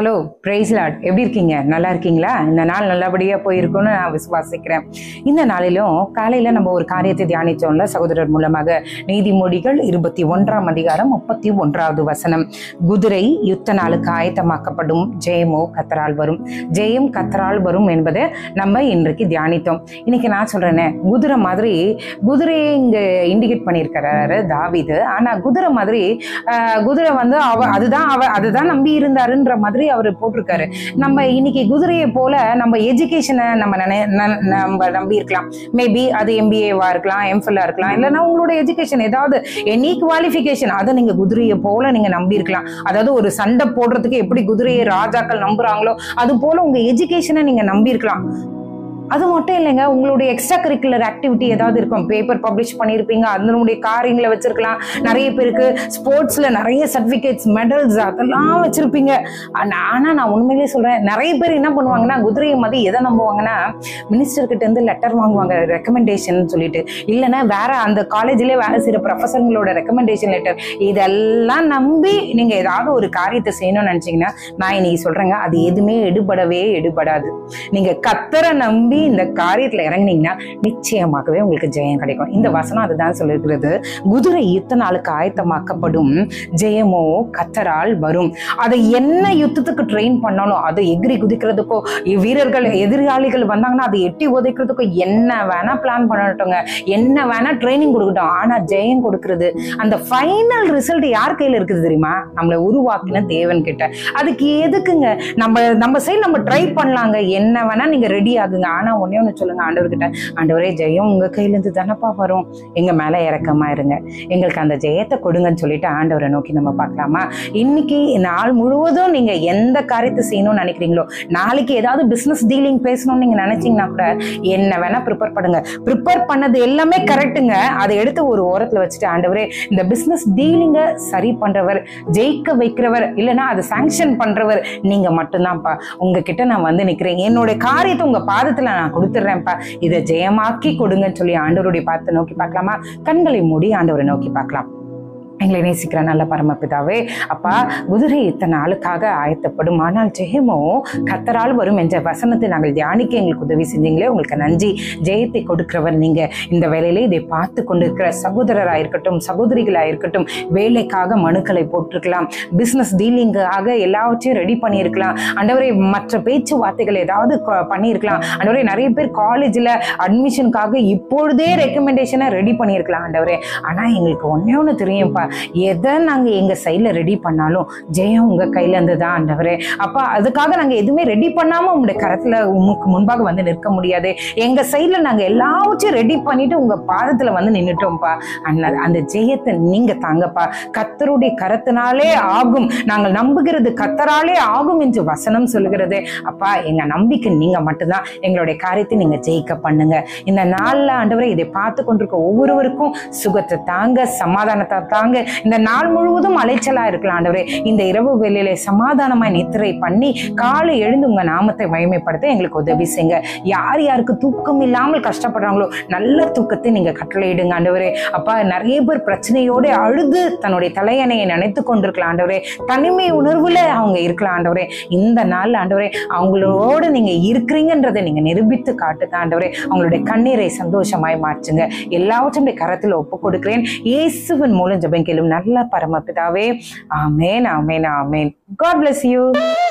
hello price lot எப்படி இருக்கீங்க நல்லா இருக்கீங்களா இந்த நாள் நல்லபடியாக போயிருக்கும்னு நான் விசுவாசிக்கிறேன் இந்த நாளிலும் காலையில் நம்ம ஒரு காரியத்தை தியானித்தோம்ல சகோதரர் மூலமாக நீதிமொழிகள் இருபத்தி ஒன்றாம் அதிகாரம் முப்பத்தி ஒன்றாவது வசனம் குதிரை யுத்த நாளுக்கு ஆயத்தமாக்கப்படும் ஜெயமோ கத்தரால் வரும் ஜெயம் கத்தரால் வரும் என்பதை நம்ம இன்றைக்கு தியானித்தோம் இன்னைக்கு நான் சொல்றேனே குதிரை மாதிரி குதிரையை இங்க இண்டிகேட் பண்ணியிருக்கிறாரு தாவிது ஆனா குதிரை மாதிரி ஆஹ், குதிரை வந்து அவ அதுதான் அவ அதுதான் நம்பி இருந்தாருன்ற மாதிரி அவர் போட்டிருக்காரு நம்ம இன்னைக்கு குதிரையை போல நம்ம எஜுகேஷனை நம்ம நினை ந- நம்ம நம்பி இருக்கலாம் மேபி அது எம்பிஏவா இருக்கலாம் எம்ஃபில்லா இருக்கலாம் இல்லைன்னா உங்களோட எஜுகேஷன் ஏதாவது எனி குவாலிஃபிகேஷன் அதை நீங்க குதிரையை போல நீங்க நம்பி இருக்கலாம் அதாவது ஒரு சண்டை போடுறதுக்கு எப்படி குதிரையை ராஜாக்கள் நம்புறாங்களோ அது போல உங்க எஜுகேஷனை நீங்க நம்பி இருக்கலாம் அது மட்டும் இல்லைங்க உங்களுடைய எக்ஸ்ட்ரா கரிக்குலர் ஆக்டிவிட்டி ஏதாவது இருக்கும் பேப்பர் பப்ளிஷ் பண்ணியிருப்பீங்க அதனுடைய காரியங்களை வச்சிருக்கலாம் நிறைய பேருக்கு ஸ்போர்ட்ஸ்ல நிறைய சர்டிஃபிகேட்ஸ் மெடல்ஸ் அதெல்லாம் வச்சிருப்பீங்க ஆனா ஆனா நான் உண்மையிலேயே சொல்றேன் நிறைய பேர் என்ன பண்ணுவாங்கன்னா குதிரையை மாதிரி எதை நம்புவாங்கன்னா மினிஸ்டர் கிட்ட இருந்து லெட்டர் வாங்குவாங்க ரெக்கமெண்டேஷன் சொல்லிட்டு இல்லைன்னா வேற அந்த காலேஜ்லயே வேலை செய்யற ப்ரொஃபஸருங்களோட ரெக்கமெண்டேஷன் லெட்டர் இதெல்லாம் நம்பி நீங்க ஏதாவது ஒரு காரியத்தை செய்யணும்னு நினைச்சீங்கன்னா நான் இன்னைக்கு சொல்றேங்க அது எதுவுமே எடுபடவே எடுபடாது நீங்க கத்தரை நம்பி இந்த காரியத்துல இறங்குனீங்கன்னா நிச்சயமாகவே உங்களுக்கு ஜெயம் கிடைக்கும் இந்த வசனம் அதுதான் சொல்லிருக்கிறது குதிரை யுத்த நாளுக்கு ஆயத்தமாக்கப்படும் ஜெயமோ கத்தரால் வரும் அதை என்ன யுத்தத்துக்கு ட்ரெயின் பண்ணாலும் அதை எகிரி குதிக்கிறதுக்கோ வீரர்கள் எதிராளிகள் வந்தாங்கன்னா அதை எட்டி உதைக்கிறதுக்கோ என்ன வேணா பிளான் பண்ணட்டுங்க என்ன வேணா ட்ரைனிங் கொடுக்கட்டும் ஆனா ஜெயம் கொடுக்கிறது அந்த ஃபைனல் ரிசல்ட் யார் கையில இருக்குது தெரியுமா நம்மளை உருவாக்கின தேவன் கிட்ட அதுக்கு எதுக்குங்க நம்ம நம்ம சைடு நம்ம ட்ரை பண்ணலாங்க என்ன வேணா நீங்க ரெடி ஆகுங்க ஆனா ஒண்ணே ஒண்ணு சொல்லுங்க ஆண்டவர்கிட்ட ஆண்டவரே ஜெயம் உங்க கையில இருந்து தானப்பா வரும் எங்க மேல இறக்கமா இருங்க எங்களுக்கு அந்த ஜெயத்தை கொடுங்கன்னு சொல்லிட்டு ஆண்டவரை நோக்கி நம்ம பார்க்கலாமா இன்னைக்கு நாள் முழுவதும் நீங்க எந்த காரியத்தை செய்யணும்னு நினைக்கிறீங்களோ நாளைக்கு ஏதாவது பிசினஸ் டீலிங் பேசணும்னு நீங்க நினைச்சீங்கன்னா கூட என்ன வேணா ப்ரிப்பேர் பண்ணுங்க ப்ரிப்பேர் பண்ணது எல்லாமே கரெக்ட்டுங்க அதை எடுத்து ஒரு ஓரத்துல வச்சுட்டு ஆண்டவரே இந்த பிசினஸ் டீலிங்க சரி பண்றவர் ஜெயிக்க வைக்கிறவர் இல்லைன்னா அதை சாங்ஷன் பண்றவர் நீங்க மட்டும்தான்ப்பா உங்ககிட்ட நான் வந்து நிக்கிறேன் என்னோட காரியத்தை உங்க பாதத்துல நான் கொடுத்துட்றேன்ப்பா இதை ஜெயமாக்கி கொடுங்கன்னு சொல்லி ஆண்டவருடைய பாதத்தை நோக்கி பார்க்கலாமா கண்களை மூடி ஆண்டவரை நோக்கி பார்க்கலாம் எங்களை நேசிக்கிற நல்ல பரமபிதாவே அப்பா குதிரை இத்தனை நாளுக்காக ஆயத்தப்படும் ஆனால் ஜெயமோ கத்தரால் வரும் என்ற வசனத்தை நாங்கள் தியானிக்க எங்களுக்கு உதவி செஞ்சீங்களே உங்களுக்கு நன்றி ஜெயத்தை கொடுக்கிறவர் நீங்க இந்த வேலையில இதை பார்த்து கொண்டிருக்கிற சகோதரராக இருக்கட்டும் சகோதரிகளாக இருக்கட்டும் வேலைக்காக மனுக்களை போட்டிருக்கலாம் பிசினஸ் டீலிங்காக எல்லாவற்றையும் ரெடி பண்ணியிருக்கலாம் ஆண்டவரே மற்ற பேச்சுவார்த்தைகள் ஏதாவது கொ- பண்ணியிருக்கலாம் ஆண்டவரே நிறைய பேர் காலேஜில் அட்மிஷனுக்காக இப்பொழுதே ரெக்கமெண்டேஷனை ரெடி பண்ணியிருக்கலாம் ஆண்டவரே ஆனா எங்களுக்கு ஒண்ணே ஒன்று தெரியும்ப்பா எதை நாங்க எங்க சைட்ல ரெடி பண்ணாலும் ஜெயம் உங்க கையில இருந்து தான் ஆண்டவரே அப்பா அதுக்காக நாங்க எதுவுமே ரெடி பண்ணாம உங்களுடைய கரத்துல உமக்கு முன்பாக வந்து நிற்க முடியாது எங்க சைட்ல நாங்க எல்லாவற்றையும் ரெடி பண்ணிட்டு உங்க பாதத்துல வந்து நின்னுட்டோம்ப்பா அந்த அந்த ஜெயத்தை நீங்க தாங்கப்பா கத்தருடைய கரத்தினாலே ஆகும் நாங்கள் நம்புகிறது கத்தராலே ஆகும் என்று வசனம் சொல்லுகிறது அப்பா எங்க நம்பிக்கை நீங்க மட்டும்தான் எங்களுடைய காரியத்தை நீங்க ஜெயிக்க பண்ணுங்க இந்த நாள்ல ஆண்டவரை இதை பார்த்து கொண்டிருக்க ஒவ்வொருவருக்கும் சுகத்தை தாங்க சமாதானத்தை தாங்க இந்த நாள் முழுவதும் அலைச்சலா இருக்கலாம் ஆண்டவரே இந்த இரவு வேளையில சமாதானமாய் நித்திரை பண்ணி காலை எழுந்து உங்க நாமத்தை மகிமைப்படுத்த எங்களுக்கு உதவி செய்யுங்க யார் யாருக்கு தூக்கம் இல்லாமல் கஷ்டப்படுறாங்களோ நல்ல தூக்கத்தை நீங்க கட்டளையிடுங்க ஆண்டவரே அப்பா நிறைய பேர் பிரச்சனையோட அழுது தன்னுடைய தலையணையை நினைத்து கொண்டிருக்கலாம் ஆண்டவரே தனிமை உணர்வுல அவங்க இருக்கலாம் ஆண்டவரே இந்த நாள் ஆண்டவரே அவங்களோட நீங்க இருக்கிறீங்கன்றதை நீங்க நிரூபித்து காட்டுங்க ஆண்டவரே அவங்களுடைய கண்ணீரை சந்தோஷமாய் மாற்றுங்க எல்லாவற்றையும் உடைய கரத்தில் ஒப்பு கொடுக்கிறேன் இயேசுவின் மூலம் ஜெபம் கேளும் நல்ல பரமபிதாவே ஆமேன் ஆமேன் ஆமேன் காட் bless யூ